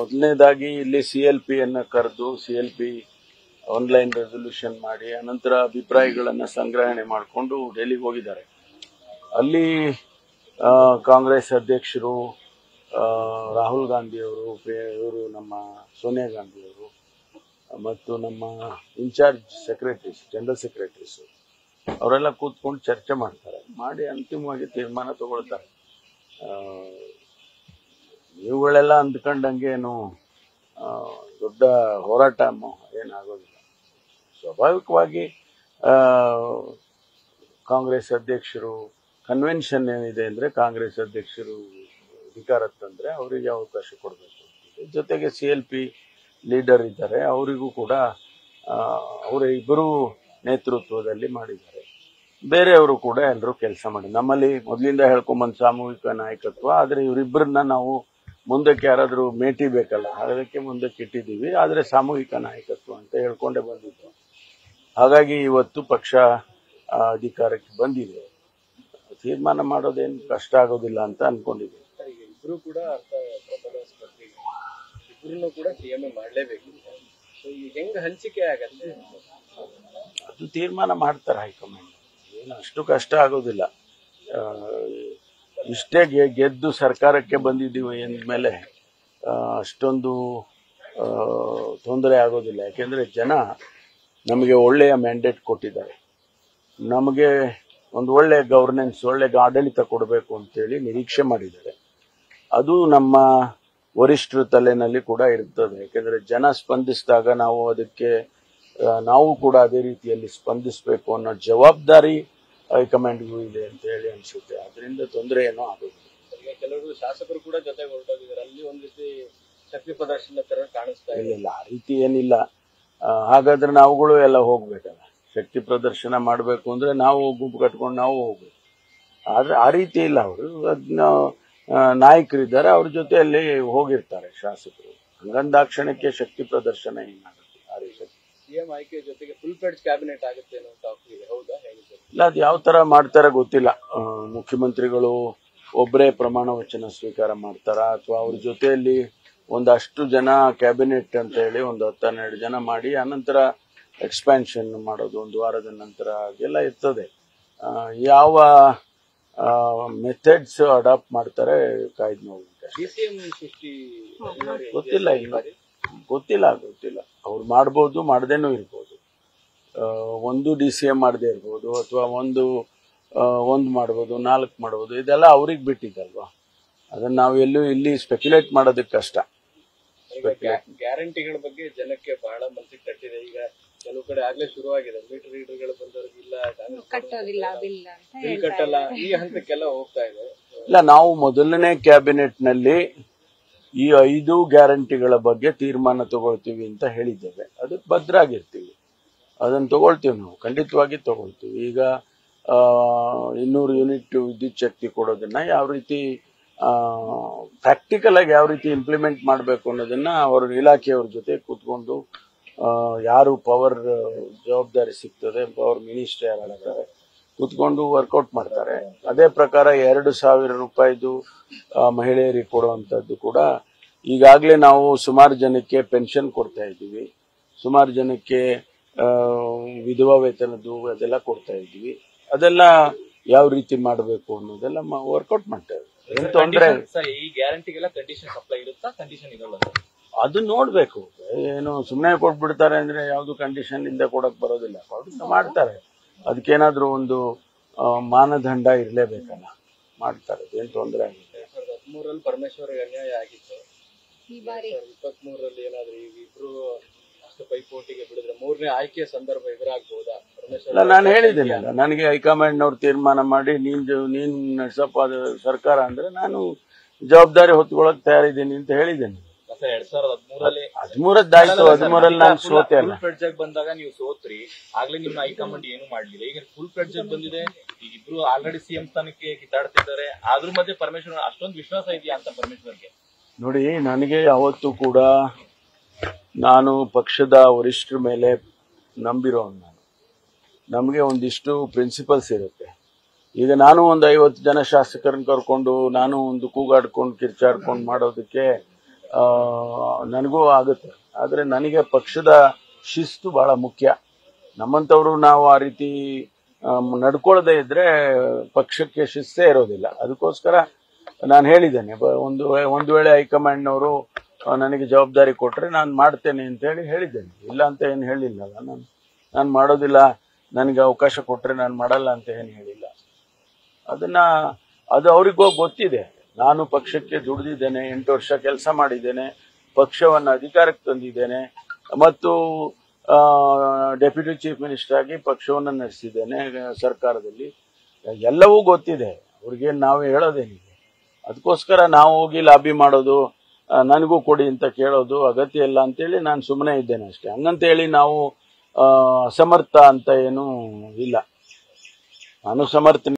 ಮೊದಲನೇದಾಗಿ ಇಲ್ಲಿ C L P ಅನ್ನ ಕರೆದು C L P online resolution ಮಾಡಿ ಅನಂತರ ಅಭಿಪ್ರಾಯಗಳನ್ನ ಸಂಗ್ರಹಣೆ ಮಾಡಿಕೊಂಡು ಡೆಲ್ಲಿಗೆ ಹೋಗಿದ್ದಾರೆ ಅಲ್ಲಿ ಆ, ಕಾಂಗ್ರೆಸ್ ಅಧ್ಯಕ್ಷರು ಆ, ರಾಹುಲ್ ಗಾಂಧಿ ಅವರು ಇವರು ನಮ್ಮ ಸೋನಿಯಾ ಗಾಂಧಿ ಅವರು ಮತ್ತು ನಮ್ಮ ಇನ್ಚಾರ್ಜ್ ಸೆಕ್ರೆಟರೀಸ್ ಜನರಲ್ ಸೆಕ್ರೆಟರೀಸ್ ಅವರೆಲ್ಲ ಕೂತ್ಕೊಂಡು ಚರ್ಚೆ ಮಾಡ್ತಾರೆ ಮಾಡಿ ಅಂತಿಮವಾಗಿ ತೀರ್ಮಾನ ತಗೊಳ್ತಾರೆ ಆ, ಇವುಗಳೆಲ್ಲ ಅಂದ್ಕೊಂಡಂಗೆ ಏನು ಆ, ದೊಡ್ಡ ಹೋರಾಟ ಮ- ಏನಾಗೋದಿಲ್ಲ ಸ್ವಾಭಾವಿಕವಾಗಿ ಆ, ಕಾಂಗ್ರೆಸ್ ಅಧ್ಯಕ್ಷರು ಕನ್ವೆನ್ಷನ್ ಏನಿದೆ ಅಂದ್ರೆ ಕಾಂಗ್ರೆಸ್ ಅಧ್ಯಕ್ಷರು ಅಧಿಕಾರ ತಂದ್ರೆ ಅವರಿಗೆ ಅವಕಾಶ ಕೊಡಬೇಕು ಜೊತೆಗೆ ಸಿ ಎಲ್ ಪಿ ಲೀಡರ್ ಇದ್ದಾರೆ ಅವರಿಗೂ ಕೂಡ ಆ, ಅವರ ಇಬ್ಬರು ನೇತೃತ್ವದಲ್ಲಿ ಮಾಡಿದ್ದಾರೆ ಬೇರೆಯವರು ಕೂಡ ಎಲ್ಲರೂ ಕೆಲಸ ಮಾಡಿ ನಮ್ಮಲ್ಲಿ ಮೊದಲಿಂದ ಹೇಳ್ಕೊಂಬಂದ್ ಸಾಮೂಹಿಕ ನಾಯಕತ್ವ ಆದ್ರೆ ಇವರಿಬ್ಬರನ್ನ ನಾವು ಮುಂದಕ್ಕೆ ಯಾರಾದ್ರೂ ಮೇಟಿ ಬೇಕಲ್ಲ ಅದಕ್ಕೆ ಮುಂದಕ್ಕೆ ಇಟ್ಟಿದ್ದೀವಿ ಆದ್ರೆ ಸಾಮೂಹಿಕ ನಾಯಕತ್ವ ಅಂತ ಹೇಳ್ಕೊಂಡೇ ಬಂದಿದ್ದು ಹಾಗಾಗಿ ಇವತ್ತು ಪಕ್ಷ ಆ, ಅಧಿಕಾರಕ್ಕೆ ಬಂದಿದೆ ತೀರ್ಮಾನ ಮಾಡೋದೇನು ಕಷ್ಟ ಆಗೋದಿಲ್ಲ ಅಂತ ಅನ್ಕೊಂಡಿದ್ದೀವಿ ಈಗ ಇಬ್ರು ಕೂಡ ಅರ್ಥ ಪ್ರಬಲ ಸ್ಪರ್ಧಿಗಳು ಇಬ್ರು ಕೂಡ ಸಿಎಂ ಮಾಡ್ಲೇಬೇಕು ಸೊ ಈಗ ಹೆಂಗ್ ಹಂಚಿಕೆ ಆಗತ್ತೆ ಅದು ತೀರ್ಮಾನ ಮಾಡ್ತಾರೆ ಹೈಕಮಾಂಡ್ ಏನು ಅಷ್ಟು ಕಷ್ಟ ಆಗೋದಿಲ್ಲ ಆ, ಇಷ್ಟೇ ಗೆ- ಗೆದ್ದು ಸರ್ಕಾರಕ್ಕೆ ಬಂದಿದ್ದೀವಿ ಅಂದಮೇಲೆ ಅಷ್ಟೊಂದು ತೊಂದರೆ ಆಗೋದಿಲ್ಲ ಯಾಕೆಂದ್ರೆ ಜನ ನಮಗೆ ಒಳ್ಳೆಯ ಮ್ಯಾಂಡೇಟ್ ಕೊಟ್ಟಿದ್ದಾರೆ ನಮಗೆ ಒಂದು ಒಳ್ಳೆ ಗವರ್ನೆನ್ಸ್ ಒಳ್ಳೆ ಆಡಳಿತ ಕೊಡಬೇಕು ಅಂತೇಳಿ ನಿರೀಕ್ಷೆ ಮಾಡಿದ್ದಾರೆ ಅದು ನಮ್ಮ ವರಿಷ್ಠರ ತಲೆನಲ್ಲಿ ಕೂಡ ಇರ್ತದೆ ಯಾಕೆಂದ್ರೆ ಜನ ಸ್ಪಂದಿಸಿದಾಗ ನಾವು ಅದಕ್ಕೆ ಆ, ನಾವು ಕೂಡ ಅದೇ ರೀತಿಯಲ್ಲಿ ಸ್ಪಂದಿಸಬೇಕು ಅನ್ನೋ ಜವಾಬ್ದಾರಿ ಹೈಕಮಾಂಡ್ಗೂ ಇದೆ ಅಂತ ಹೇಳಿ ಅನ್ಸುತ್ತೆ ಅದರಿಂದ ತೊಂದರೆ ಏನೋ ಆಗೋದಿಲ್ಲ ಈಗ ಕೆಲವರು ಶಾಸಕರು ಕೂಡ ಜೊತೆಗೆ ಹೊರಟೋಗಿದ್ದಾರೆ ಅಲ್ಲಿ ಒಂದ್ ರೀತಿ ಶಕ್ತಿ ಪ್ರದರ್ಶನ ತರ ಕಾಣಿಸ್ತಾ ಇಲ್ಲ ಇದೆ ಇಲ್ಲ ಆ ರೀತಿ ಏನಿಲ್ಲ ಆ, ಹಾಗಾದ್ರೆ ನಾವುಗಳು ಎಲ್ಲ ಹೋಗ್ಬೇಕಲ್ಲ ಶಕ್ತಿ ಪ್ರದರ್ಶನ ಮಾಡಬೇಕು ಅಂದ್ರೆ ನಾವು ಗುಂಪು ಕಟ್ಕೊಂಡು ನಾವು ಹೋಗ್ಬೇಕು ಆದ್ರೆ ಆ ರೀತಿ ಇಲ್ಲ ಅವರು ಅದನ್ನ ನಾಯಕರಿದ್ದಾರೆ ಅವ್ರ ಜೊತೆಯಲ್ಲಿ ಹೋಗಿರ್ತಾರೆ ಶಾಸಕರು ಹಂಗಂದಾಕ್ಷಣಕ್ಕೆ ಶಕ್ತಿ ಪ್ರದರ್ಶನ ಏನಾಗುತ್ತೆ ಆ ರೀತಿ ಸಿಎಂ ಆಯ್ಕೆ ಜೊತೆಗೆ ಫುಲ್ ಫ್ಲೆಡ್ಜ್ ಕ್ಯಾಬಿನೆಟ್ ಆಗುತ್ತೆ ಅನ್ನೋ ಟಾಕ್ ಇದೆ ಹೌದಾ ಹೇಗಿದೆ ಇಲ್ಲ ಅದು ಯಾವ ತರ ಮಾಡ್ತಾರೆ ಗೊತ್ತಿಲ್ಲ ಆ, ಮುಖ್ಯಮಂತ್ರಿಗಳು ಒಬ್ಬರೇ ಪ್ರಮಾಣ ವಚನ ಸ್ವೀಕಾರ ಮಾಡ್ತಾರ ಅಥವಾ ಅವ್ರ ಜೊತೆಯಲ್ಲಿ ಒಂದಷ್ಟು ಜನ ಕ್ಯಾಬಿನೆಟ್ ಅಂತ ಹೇಳಿ ಒಂದು ಹತ್ತು ಹನ್ನೆರಡು ಜನ ಮಾಡಿ ಆನಂತರ ಎಕ್ಸ್ಪ್ಯಾನ್ಷನ್ ಮಾಡೋದು ಒಂದು ವಾರದ ನಂತರ ಅದೆಲ್ಲ ಇರ್ತದೆ ಆ, ಯಾವ ಮೆಥಡ್ಸ್ ಅಡಾಪ್ಟ್ ಮಾಡ್ತಾರೆ ಕಾಯ್ದು ನೋಡ್ಬೇಕು ಡಿಸಿಎಂ ಸೃಷ್ಟಿ ಗೊತ್ತಿಲ್ಲ ಇನ್ನು ಗೊತ್ತಿಲ್ಲ ಗೊತ್ತಿಲ್ಲ ಅವ್ರು ಮಾಡ್ಬೋದು ಮಾಡದೇನೂ ಇರ್ಬೋದು ಆ, ಒಂದು ಡಿ ಸಿ ಎಂ ಮಾಡದೇ ಇರ್ಬೋದು ಅಥವಾ ಒಂದು ಆ, ಒಂದು ಮಾಡ್ಬೋದು ನಾಲ್ಕು ಮಾಡ್ಬೋದು ಇದೆಲ್ಲ ಅವ್ರಿಗೆ ಬಿಟ್ಟಿದ್ದಲ್ವಾ ಅದನ್ನ ನಾವು ಎಲ್ಲೂ ಇಲ್ಲಿ ಸ್ಪೆಕ್ಯುಲೇಟ್ ಮಾಡೋದಕ್ಕೆ ಕಷ್ಟ ಗ್ಯಾರಂಟಿಗಳ ಬಗ್ಗೆ ಜನಕ್ಕೆ ಬಹಳ ಮನಸ್ಸಿಗೆ ತಟ್ಟಿದೆ ಈಗ ಕೆಲವು ಕಡೆ ಆಗ್ಲೇ ಶುರುವಾಗಿದೆ ಮೀಟರ್ ರೀಡರ್ಗಳು ಬಂದವ್ರಿಗೆ ಇಲ್ಲ ಕಾಂಗ್ರೆಸ್ ಕಟ್ಟೋದಿಲ್ಲ ಬಿಲ್ ಅಂತ ಬಿಲ್ ಹೇಳ್ತಾ ಕಟ್ಟಲ್ಲ ಇದ್ದಾರೆ. ಈ ಹಂತಕ್ಕೆಲ್ಲ ಹೋಗ್ತಾ ಇದೆ ಇಲ್ಲ ನಾವು ಮೊದಲನೇ ಕ್ಯಾಬಿನೆಟ್ ನಲ್ಲಿ ಈ ಐದು ಗ್ಯಾರಂಟಿಗಳ ಬಗ್ಗೆ ತೀರ್ಮಾನ ತಗೊಳ್ತೀವಿ ಅಂತ ಹೇಳಿದ್ದೇವೆ ಅದಕ್ಕೆ ಭದ್ರಾಗಿರ್ತೀವಿ ಅದನ್ನು ತಗೊಳ್ತೀವಿ ನಾವು ಖಂಡಿತವಾಗಿ ತಗೊಳ್ತೀವಿ ಈಗ ಆ, ಇನ್ನೂರು ಯೂನಿಟ್ ವಿದ್ಯುತ್ ಶಕ್ತಿ ಕೊಡೋದನ್ನ ಯಾವ ರೀತಿ ಪ್ರಾಕ್ಟಿಕಲ್ ಆಗಿ ಯಾವ ರೀತಿ ಇಂಪ್ಲಿಮೆಂಟ್ ಮಾಡಬೇಕು ಅನ್ನೋದನ್ನ ಅವ್ರ ಇಲಾಖೆಯವ್ರ ಜೊತೆ ಕೂತ್ಕೊಂಡು ಆ, ಯಾರು ಪವರ್ ಜವಾಬ್ದಾರಿ ಸಿಗ್ತದೆ ಪವರ್ ಮಿನಿಸ್ಟರ್ ಯಾರಾಗ್ತಾರೆ ಕೂತ್ಕೊಂಡು ವರ್ಕೌಟ್ ಮಾಡ್ತಾರೆ ಅದೇ ಪ್ರಕಾರ ಎರಡು ಸಾವಿರ ರೂಪಾಯಿದು ಆ, ಮಹಿಳೆಯರಿಗೆ ಕೊಡುವಂಥದ್ದು ಕೂಡ ಈಗಾಗಲೇ ನಾವು ಸುಮಾರು ಜನಕ್ಕೆ ಪೆನ್ಷನ್ ಕೊಡ್ತಾ ಇದ್ದೀವಿ ಸುಮಾರು ಜನಕ್ಕೆ ಆ, ವಿಧವಾ ವೇತನದ್ದು ಅದೆಲ್ಲ ಕೊಡ್ತಾ ಇದ್ದೀವಿ ಅದೆಲ್ಲ ಯಾವ ರೀತಿ ಮಾಡಬೇಕು ಅನ್ನೋದೆಲ್ಲ ವರ್ಕೌಟ್ ಮಾಡ್ತೇವೆ ಏನ್ ತೊಂದರೆ ಸರ್ ಈ ಗ್ಯಾರಂಟಿಗೆಲ್ಲ ಕಂಡೀಷನ್ ಅಪ್ಲೈ ಇರುತ್ತಾ ಕಂಡೀಷನ್ ಇರಲ್ಲ ಸರ್ ಅದು ನೋಡ್ಬೇಕು ಏನು ಸುಮ್ಮನೆ ಕೊಟ್ಬಿಡ್ತಾರೆ ಅಂದ್ರೆ ಯಾವ್ದು ಕಂಡೀಷನ್ ಇಂದ ಕೊಡಕ್ ಬರೋದಿಲ್ಲ ಅವ್ರು ಮಾಡ್ತಾರೆ ಅದಕ್ಕೇನಾದ್ರೂ ಒಂದು ಆ, ಮಾನದಂಡ ಇರಲೇಬೇಕಲ್ಲ ಮಾಡ್ತಾರೆ ಏನ್ ತೊಂದರೆ ಆಗಿಲ್ಲ ಎರಡ್ ಸಾವಿರದ ಹದಿಮೂರಲ್ಲಿ ಪರಮೇಶ್ವರ್ಗೆ ಅನ್ಯಾಯ ಆಗಿತ್ತು ಈ ಬಾರಿ ಇಪ್ಪತ್ತ್ ಮೂರರಲ್ಲಿ ಏನಾದ್ರು ಈಗ ಇಬ್ರು ಅಷ್ಟು ಪೈಪೋಟಿಗೆ ಬಿಡಿದ್ರೆ ಮೂರನೇ ಆಯ್ಕೆಯ ಸಂದರ್ಭ ಎದುರಾಗ್ಬೋದಾ ಪರಮೇಶ್ವರ್ ಇಲ್ಲ ನಾನು ಹೇಳಿದ್ದೇನಲ್ಲ ನನಗೆ ಹೈಕಮಾಂಡ್ ಅವ್ರು ತೀರ್ಮಾನ ಮಾಡಿ ನೀನ್ ಜ- ನೀನ್ ನಡೆಸಪ್ಪ ಅದು ಸರ್ಕಾರ ಅಂದ್ರೆ ನಾನು ಜವಾಬ್ದಾರಿ ಹೊತ್ಕೊಳಕ್ ತಯಾರಿದ್ದೀನಿ ಅಂತ ಹೇಳಿದ್ದೇನೆ ಸರ್ ಎರಡ್ ಸಾವಿರದ ಹದಿಮೂರಲ್ಲಿ ಹದಿಮೂರದ್ದಾಯ್ತು ಹದಿಮೂರಲ್ಲಿ ನಾನು ಸೋತೆ ಅಲ್ಲ ಫುಲ್ ಫ್ಲೆಡ್ಜ್ ಆಗಿ ಬಂದಾಗ ನೀವು ಸೋತ್ರಿ ಆಗ್ಲೇ ನಿಮ್ಮ ಹೈಕಮಾಂಡ್ ಏನು ಮಾಡ್ಲಿಲ್ಲ ಈಗ ಫುಲ್ ಫ್ಲೆಡ್ಜ್ ಆಗಿ ಬಂದಿದೆ ಈಗ ಇಬ್ರು ಆಲ್ರೆಡಿ ಸಿಎಂ ಸ್ಥಾನಕ್ಕೆ ಕಿತ್ತಾಡ್ತಿದ್ದಾರೆ ಅದ್ರ ಮಧ್ಯೆ ಪರಮೇಶ್ವರ್ ಅಷ್ಟೊಂದು ವಿಶ್ವಾಸ ಇದೆಯಾ ಅಂತ ಪರಮೇಶ್ವರ್ಗೆ ನೋಡಿ ನನಗೆ ಯಾವತ್ತೂ ಕೂಡ ನಾನು ಪಕ್ಷದ ವರಿಷ್ಠರ ಮೇಲೆ ನಂಬಿರೋನು ನಾನು ನಮಗೆ ಒಂದಿಷ್ಟು ಪ್ರಿನ್ಸಿಪಲ್ಸ್ ಇರುತ್ತೆ ಈಗ ನಾನು ಒಂದು ಐವತ್ತು ಜನ ಶಾಸಕರನ್ನ ಕರ್ಕೊಂಡು ನಾನು ಒಂದು ಕೂಗಾಡ್ಕೊಂಡು ಕಿರ್ಚಾಡ್ಕೊಂಡು ಮಾಡೋದಕ್ಕೆ ಆ, ನನಗೂ ಆಗುತ್ತೆ ಆದರೆ ನನಗೆ ಪಕ್ಷದ ಶಿಸ್ತು ಬಹಳ ಮುಖ್ಯ ನಮ್ಮಂಥವ್ರು ನಾವು ಆ ರೀತಿ ಆಮ್, ನಡ್ಕೊಳ್ದೇ ಇದ್ರೆ ಪಕ್ಷಕ್ಕೆ ಶಿಸ್ತೇ ಇರೋದಿಲ್ಲ ಅದಕ್ಕೋಸ್ಕರ ನಾನು ಹೇಳಿದ್ದೇನೆ ಬ- ಒಂದು ವೇ- ಒಂದು ವೇಳೆ ಹೈಕಮಾಂಡ್ನವರು ಆ, ನನಗೆ ಜವಾಬ್ದಾರಿ ಕೊಟ್ಟರೆ ನಾನು ಮಾಡ್ತೇನೆ ಅಂತ ಹೇಳಿ ಹೇಳಿದ್ದೇನೆ ಇಲ್ಲ ಅಂತ ಏನು ಹೇಳಿಲ್ಲಲ್ಲ ನಾನು ನಾನು ಮಾಡೋದಿಲ್ಲ ನನಗೆ ಅವಕಾಶ ಕೊಟ್ಟರೆ ನಾನು ಮಾಡಲ್ಲ ಅಂತ ಏನು ಹೇಳಿಲ್ಲ ಅದನ್ನ ಅದು ಅವ್ರಿಗೂ ಗೊತ್ತಿದೆ ನಾನು ಪಕ್ಷಕ್ಕೆ ದುಡಿದಿದ್ದೇನೆ ಎಂಟು ವರ್ಷ ಕೆಲಸ ಮಾಡಿದ್ದೇನೆ ಪಕ್ಷವನ್ನು ಅಧಿಕಾರಕ್ಕೆ ತಂದಿದ್ದೇನೆ ಮತ್ತು ಡೆಪ್ಯೂಟಿ ಚೀಫ್ ಮಿನಿಸ್ಟರ್ ಆಗಿ ಪಕ್ಷವನ್ನು ನಡೆಸಿದ್ದೇನೆ ಆ, ಸರ್ಕಾರದಲ್ಲಿ ಎಲ್ಲವೂ ಗೊತ್ತಿದೆ ಅವ್ರಿಗೆ ನಾವು ಹೇಳೋದೇನಿದೆ ಅದಕ್ಕೋಸ್ಕರ ನಾವು ಹೋಗಿ ಲಾಬಿ ಮಾಡೋದು ಆ, ನನಗೂ ಕೊಡಿ ಅಂತ ಕೇಳೋದು ಅಗತ್ಯ ಇಲ್ಲ ಅಂತೇಳಿ ನಾನು ಸುಮ್ಮನೆ ಇದ್ದೇನೆ ಅಷ್ಟೇ ಹಂಗಂತೇಳಿ ನಾವು ಆ, ಅಸಮರ್ಥ ಅಂತ ಏನೂ ಇಲ್ಲ ನಾನು ಸಮರ್ಥ